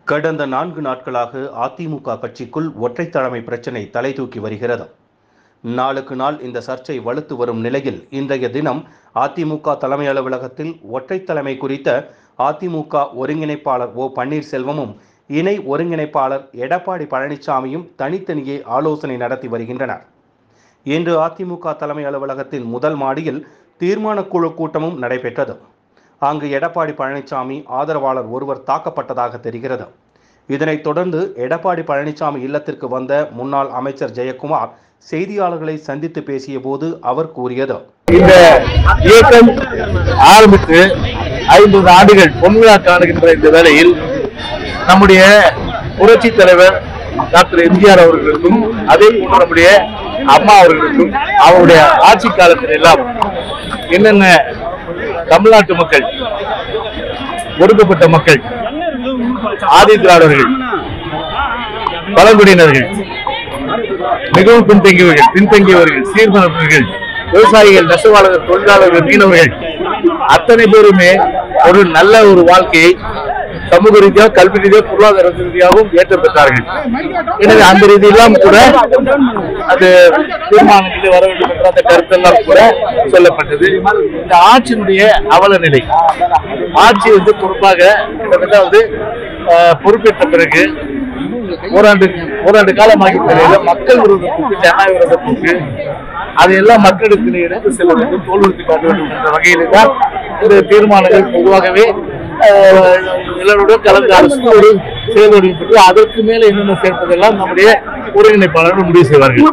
கடந்த நான்கு நாட்களாக அதிமுக கட்சிக்குள் ஒற்றை தலைமை பிரச்சினை தலை தூக்கி வருகிறது நாளுக்கு நாள் இந்த சர்ச்சை வலுத்து வரும் நிலையில் இன்றைய தினம் அதிமுக தலைமை அலுவலகத்தில் ஒற்றை தலைமை குறித்த அதிமுக ஒருங்கிணைப்பாளர் ஓ பன்னீர்செல்வமும் இணை ஒருங்கிணைப்பாளர் எடப்பாடி பழனிசாமியும் தனித்தனியே ஆலோசனை நடத்தி வருகின்றனர் இன்று அதிமுக தலைமை அலுவலகத்தின் முதல் மாடியில் தீர்மான குழு கூட்டமும் நடைபெற்றது அங்கு எடப்பாடி பழனிசாமி ஆதரவாளர் ஒருவர் தாக்கப்பட்டதாக தெரிகிறது இதனைத் தொடர்ந்து எடப்பாடி பழனிசாமி இல்லத்திற்கு வந்த முன்னாள் அமைச்சர் ஜெயக்குமார் செய்தியாளர்களை சந்தித்து பேசிய போது அவர் கூறியது இந்த இயக்கம் ஆரம்பித்து ஐம்பது ஆண்டுகள் பொன்விழா காணுகின்ற இந்த வேளையில் நம்முடைய புரட்சி தலைவர் டாக்டர் எம்ஜிஆர் அவர்களுக்கும் அதே போன்று நம்முடைய அம்மா அவர்களுக்கும் அவருடைய ஆட்சி காலத்தில் எல்லாம் என்னென்ன தமிழ்நாட்டு மக்கள் ஒடுக்கப்பட்ட மக்கள் ஆதி திராவிடர்கள் பழங்குடியினர்கள் மிகவும் பின்தங்கியவர்கள் பின்தங்கியவர்கள் சீர்மரப்பவர்கள் விவசாயிகள் நெசவாளர்கள் தொழிலாளர்கள் மீனவர்கள் அத்தனை பேருமே ஒரு நல்ல ஒரு வாழ்க்கையை சமூக ரீதியாக கல்வி ரீதியாக பொருளாதார ரீதியாகவும் ஏற்றம் பெற்றார்கள் எனவே அந்த ரீதியெல்லாம் கூட அது தீர்மானங்களில் வர வேண்டும் என்ற அந்த கருத்தெல்லாம் கூட சொல்லப்பட்டது இந்த ஆட்சியினுடைய அவல நிலை ஆட்சி வந்து பொறுப்பாக கிட்டத்தட்ட வந்து அஹ், பொறுப்பேற்ற பிறகு ஓராண்டு ஓராண்டு காலமாகி நிலையில மக்கள் விரோத போக்கு ஜனநாயக விரோத போக்கு அதையெல்லாம் மக்களுக்கு எடுத்து செல்ல வேண்டும் தோல்வித்து காட்ட வேண்டும் என்ற வகையிலே தான் இந்த தீர்மானங்கள் பொதுவாகவே அஹ், எல்லாரோடும் கலந்து அரசோடு செயல்படுத்தி பெற்று அதற்கு மேல என்னென்ன சேர்ப்பதெல்லாம் நம்முடைய ஒருங்கிணைப்பாளர்கள் முடிவு செய்வார்கள்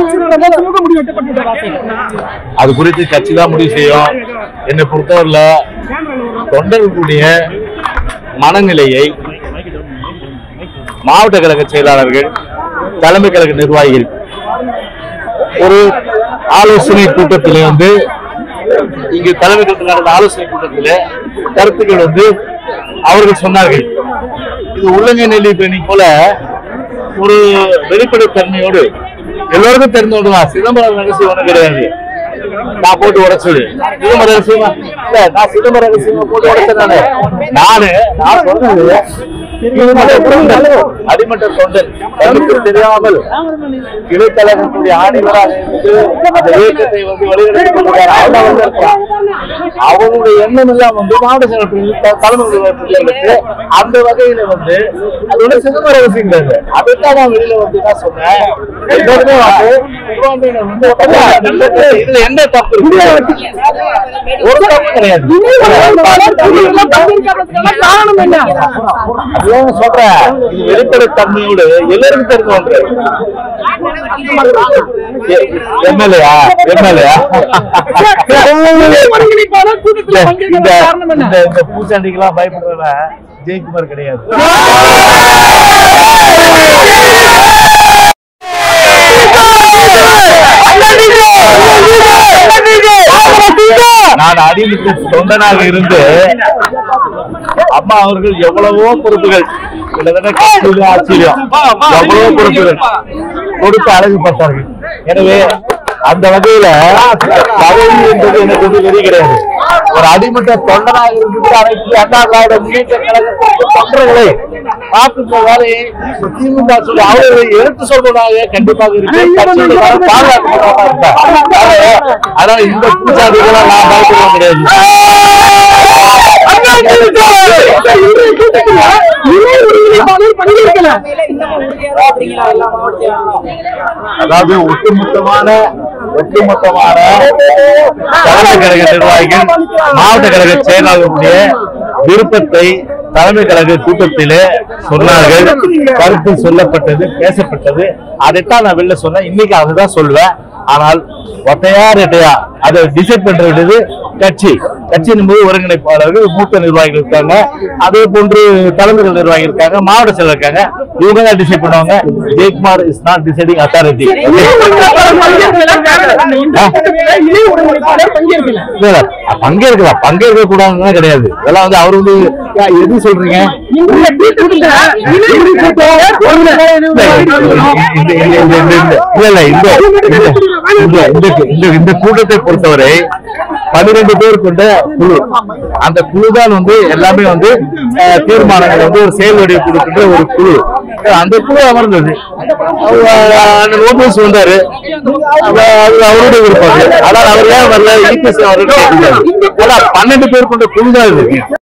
அது குறித்து கட்சி தான் முடிவு செய்யும் என்னை பொறுத்தவரையில தொண்டர்களுடைய மனநிலையை மாவட்ட கழக செயலாளர்கள் தலைமை கழக நிர்வாகிகள் ஒரு ஆலோசனை கூட்டத்திலே வந்து இங்கு தலைமை கழகத்தில் நடந்த ஆலோசனை கூட்டத்திலே கருத்துக்கள் வந்து அவர்கள் சொன்னார்கள் இது உள்ளங்கை நெல்லி பேணி போல ஒரு வெளிப்படைத்தன்மையோடு எல்லோருக்கும் தெரிந்து கொண்டுதான் சிதம்பரம் ரகசியம் ஒன்றும் கிடையாது நான் போட்டு உடைச்சது சிதம்பரம் ரகசியமா இல்ல நான் சிதம்பரம் ரகசியமா போட்டு உடைச்சேன் நானு நானு நான் சொன்னது அடிமட்ட தொண்டன் அடிமட்ட தொண்டன் எனக்கு தெரியாமல் இடைத்தலைவர்களுடைய ஆணைவராக இருந்து அந்த இயக்கத்தை வந்து வழிநடத்தி கொண்டிருக்கார் அவன் வந்து இருக்கான். அவனுடைய எண்ணம் எல்லாம் வந்து மாவட்ட செயலாளர் தலைமை நிர்வாகத்திற்கு அந்த வகையில வந்து அது ஒரு சிதம்பர ரகசியம் கிடையாது அதைத்தான் நான் வெளியில வந்து தான் சொன்னேன் எல்லாருமே வந்து சிறுபான்மையினர் வந்து ஒருத்தங்க இதுல என்ன தப்பு இருக்கு ஒரு தப்பு கிடையாது அதுதான் சொல்றேன் இது வெளிப்படை தன்மையோடு எல்லாருக்கும் தெரிஞ்ச ஒன்று எம்எல்ஏயா எம்எல்ஏயா இந்த இந்த- இந்த பூச்சாண்டிக்கெல்லாம் பயப்படுறவ ஜெயக்குமார் கிடையாது நான் அடிமட்ட தொண்டனாக இருந்து அம்மா அவர்கள் எவ்வளவோ பொறுப்புகள் கிட்டத்தட்ட கட்சியிலும் ஆட்சியிலும் எவ்வளவோ பொறுப்புகள் கொடுத்து அழகு பார்த்தார்கள் எனவே அந்த வகையில பதவி என்பது எனக்கு வந்து வெறி கிடையாது ஒரு அடிமட்ட தொண்டனாக இருந்து அனைத்து அண்ணா திராவிட முன்னேற்ற கழகத்திற்கு தொண்டர்களை பார்க்கின்ற வேலையை திமுக சொல்லி அவர்களை எடுத்து சொல்வதாக கண்டிப்பாக இருக்கு கட்சியில பாதுகாப்பு இருப்பேன் ஆனா இந்த பூஜாதிகளை நான் பயப்படுவது கிடையாது அதாவது ஒட்டுமொத்தமான ஒட்டுமொத்தமான தலைமை கழக நிர்வாகிகள் மாவட்ட கழக செயலாளர்களுடைய விருப்பத்தை தலைமை கழக கூட்டத்திலே சொன்னார்கள் கருத்து சொல்லப்பட்டது பேசப்பட்டது அதைத்தான் நான் வெளில சொன்னேன் இன்னைக்கு அதுதான் சொல்லுவேன் ஆனால் ஒத்தையா ரெட்டையா அதை டிசைட் பண்ற வேண்டியது கட்சி கட்சியின் போது ஒருங்கிணைப்பாளர்கள் மூத்த நிர்வாகிகள் இருக்காங்க அதே போன்று தலைமைகள் நிர்வாகிகள் இருக்காங்க மாவட்ட செயலர் இருக்காங்க இவங்க தான் டிசைட் பண்ணுவாங்க Jayakumar is not deciding authority பங்கேற்கலாம் பங்கேற்க கூடாதுன்னு கிடையாது இதெல்லாம் வந்து அவர் வந்து யா, எது சொல்றீங்க இந்த- இந்த- இந்த- இந்த- இந்த- இல்ல இல்ல இந்த இந்த- இந்த- இந்த- இந்த கூட்டத்தை பொறுத்தவரை பன்னிரெண்டு பேர் கொண்ட குழு அந்த குழு தான் வந்து எல்லாமே வந்து அஹ், தீர்மானங்கள் வந்து ஒரு செயல் வடிவு கொடுக்கின்ற ஒரு குழு அந்த குழு அமர்ந்தது அவங்க, அண்ணன் ஓபிஎஸ் வந்தாரு அவ- அது அவருடைய விருப்பம் ஆனால் அவர் ஏன் வரல இபிஎஸ் அவர்கள் கேட்கிறாரு. ஆனா பன்னெண்டு பேர் கொண்ட குழு தான் இது